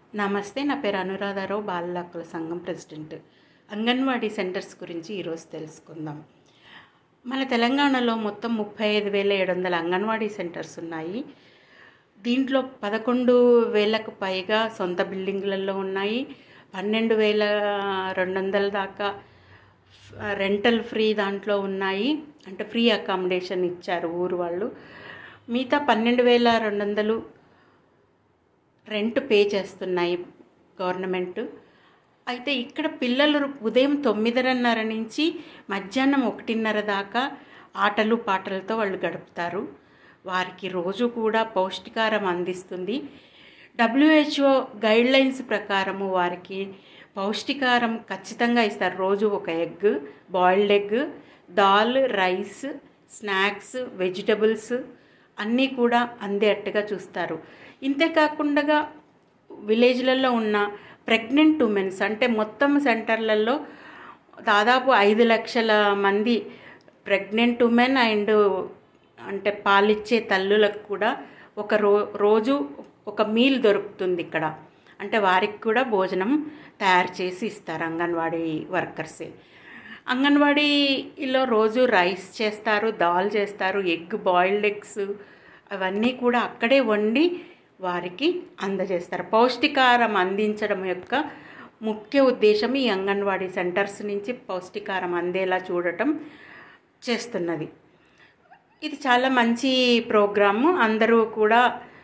నమస్తే నా పేరు అనురాధారావు బాలల హక్కుల సంఘం ప్రెసిడెంట్ అంగన్వాడీ సెంటర్స్ గురించి ఈరోజు తెలుసుకుందాం మన తెలంగాణలో మొత్తం ముప్పై ఐదు వేల ఏడు వందల అంగన్వాడీ సెంటర్స్ ఉన్నాయి దీంట్లో పదకొండు వేలకు పైగా సొంత బిల్డింగ్లలో ఉన్నాయి పన్నెండు వేల రెండు వందల దాకా రెంటల్ ఫ్రీ దాంట్లో ఉన్నాయి అంటే ఫ్రీ అకామిడేషన్ ఇచ్చారు ఊరు వాళ్ళు మిగతా పన్నెండు వేల రెండు వందలు రెంట్ పే చేస్తున్నాయి గవర్నమెంట్ అయితే ఇక్కడ పిల్లలు ఉదయం తొమ్మిదిన్నర నుంచి మధ్యాహ్నం ఒకటిన్నర దాకా ఆటలు పాటలతో వాళ్ళు గడుపుతారు వారికి రోజు కూడా పౌష్టికారం అందిస్తుంది డబ్ల్యూహెచ్ఓ గైడ్లైన్స్ ప్రకారము వారికి పౌష్టికారం ఖచ్చితంగా ఇస్తారు రోజు ఒక egg boiled egg dal rice snacks vegetables అన్నీ కూడా అందేట్టుగా చూస్తారు ఇంతేకాకుండా విలేజ్లలో ఉన్న ప్రెగ్నెంట్ ఉమెన్స్ అంటే మొత్తం సెంటర్లలో దాదాపు ఐదు లక్షల మంది ప్రెగ్నెంట్ ఉమెన్ అండ్ అంటే పాలిచ్చే తల్లులకు కూడా ఒక రో రోజు ఒక మీల్ దొరుకుతుంది ఇక్కడ అంటే వారికి కూడా భోజనం తయారు చేసి ఇస్తారు అంగన్వాడీ వర్కర్సే అంగన్వాడీలో రోజు రైస్ చేస్తారు దాల్ చేస్తారు ఎగ్ బాయిల్డ్ ఎగ్స్ అవన్నీ కూడా అక్కడే వండి వారికి అందజేస్తారు పౌష్టికారం అందించడం యొక్క ముఖ్య ఉద్దేశం ఈ అంగన్వాడీ సెంటర్స్ నుంచి పౌష్టికారం అందేలా చూడటం చేస్తున్నది ఇది చాలా మంచి ప్రోగ్రాము అందరూ కూడా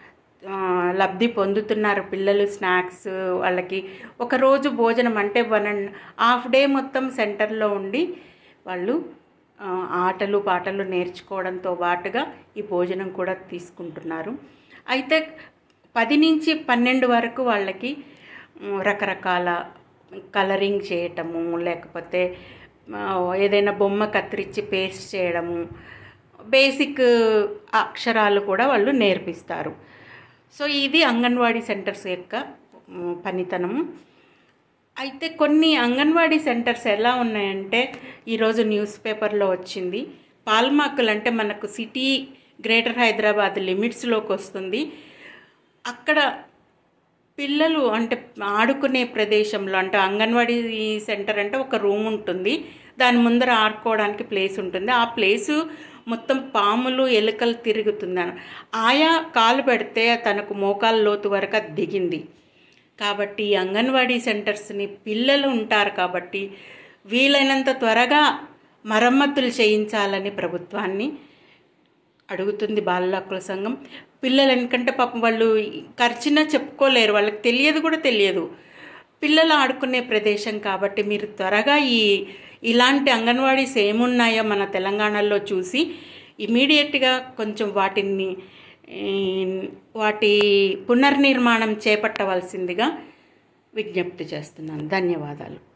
లబ్ధి పొందుతున్నారు పిల్లలు స్నాక్స్ వాళ్ళకి ఒకరోజు భోజనం అంటే వన్ అండ్ హాఫ్ డే మొత్తం సెంటర్లో ఉండి వాళ్ళు ఆటలు పాటలు నేర్చుకోవడంతో పాటుగా ఈ భోజనం కూడా తీసుకుంటున్నారు అయితే పది నుంచి పన్నెండు వరకు వాళ్ళకి రకరకాల కలరింగ్ చేయటము లేకపోతే ఏదైనా బొమ్మ కత్తిరించి పేస్ట్ చేయడము బేసిక్ అక్షరాలు కూడా వాళ్ళు నేర్పిస్తారు సో ఇది అంగన్వాడీ సెంటర్స్ యొక్క పనితనం అయితే కొన్ని అంగన్వాడీ సెంటర్స్ ఎలా ఉన్నాయంటే ఈరోజు న్యూస్ పేపర్లో వచ్చింది పాల్మాకులు అంటే మనకు సిటీ గ్రేటర్ హైదరాబాద్ లిమిట్స్లోకి వస్తుంది అక్కడ పిల్లలు అంటే ఆడుకునే ప్రదేశంలో అంటే అంగన్వాడీ సెంటర్ అంటే ఒక రూమ్ ఉంటుంది దాని ముందర ఆడుకోవడానికి ప్లేస్ ఉంటుంది ఆ ప్లేసు మొత్తం పాములు ఎలుకలు తిరుగుతుందని ఆయా కాలు పెడితే తనకు మోకాల లోతు వరకు దిగింది కాబట్టి అంగన్వాడీ సెంటర్స్ని పిల్లలు ఉంటారు కాబట్టి వీలైనంత త్వరగా మరమ్మతులు చేయించాలని ప్రభుత్వాన్ని అడుగుతుంది బాలల హక్కుల సంఘం పిల్లలు ఎందుకంటే పాపం వాళ్ళు ఖర్చున చెప్పుకోలేరు వాళ్ళకి తెలియదు కూడా తెలియదు పిల్లలు ఆడుకునే ప్రదేశం కాబట్టి మీరు త్వరగా ఈ ఇలాంటి అంగన్వాడీస్ ఏమున్నాయో మన తెలంగాణలో చూసి ఇమీడియట్గా కొంచెం వాటిని వాటి పునర్నిర్మాణం చేపట్టవలసిందిగా విజ్ఞప్తి చేస్తున్నాను ధన్యవాదాలు